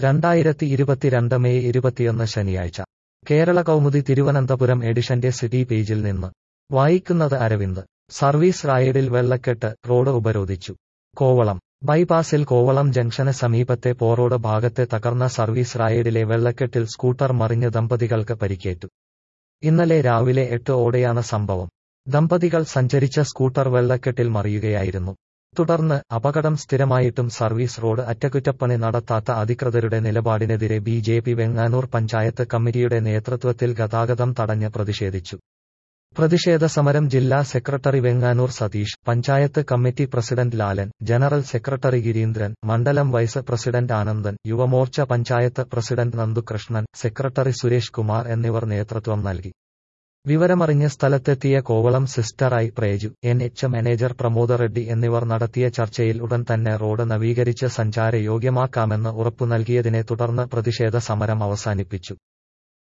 രണ്ടായിരത്തി ഇരുപത്തിരണ്ട് മെയ് ഇരുപത്തിയൊന്ന് ശനിയാഴ്ച കേരള കൗമുദി തിരുവനന്തപുരം എഡിഷന്റെ സിറ്റി പേജിൽ നിന്ന് വായിക്കുന്നത് അരവിന്ദ് സർവീസ് റായിഡിൽ വെള്ളക്കെട്ട് റോഡ് ഉപരോധിച്ചു കോവളം ബൈപാസിൽ കോവളം ജംഗ്ഷന് സമീപത്തെ പോറോഡ് ഭാഗത്തെ തകർന്ന സർവീസ് റായിഡിലെ വെള്ളക്കെട്ടിൽ സ്കൂട്ടർ മറിഞ്ഞ് ദമ്പതികൾക്ക് പരിക്കേറ്റു ഇന്നലെ രാവിലെ എട്ട് ഓടെയാണ് സംഭവം ദമ്പതികൾ സഞ്ചരിച്ച സ്കൂട്ടർ വെള്ളക്കെട്ടിൽ മറിയുകയായിരുന്നു തുടർന്ന് അപകടം സ്ഥിരമായിട്ടും സർവീസ് റോഡ് അറ്റകുറ്റപ്പണി നടത്താത്ത അധികൃതരുടെ നിലപാടിനെതിരെ B J P Venganoor panchayat കമ്മിറ്റിയുടെ നേതൃത്വത്തിൽ ഗതാഗതം തടഞ്ഞ് പ്രതിഷേധിച്ചു പ്രതിഷേധ സമരം ജില്ലാ secretary Venganoor Satheesh panchayat committee president Lalan general secretary Gireendran മണ്ഡലം vice president Anandan Yuva Morcha panchayat president Nandukrishnan secretary Suresh Kumar എന്നിവർ നേതൃത്വം നൽകി വിവരമറിഞ്ഞ് സ്ഥലത്തെത്തിയ കോവളം സിസ്റ്ററായി Preju N H manager Pramoda Reddy എന്നിവർ നടത്തിയ ചർച്ചയിൽ ഉടൻ തന്നെ റോഡ് നവീകരിച്ച് സഞ്ചാര യോഗ്യമാക്കാമെന്ന് ഉറപ്പു നൽകിയതിനെ തുടർന്ന് പ്രതിഷേധ സമരം അവസാനിപ്പിച്ചു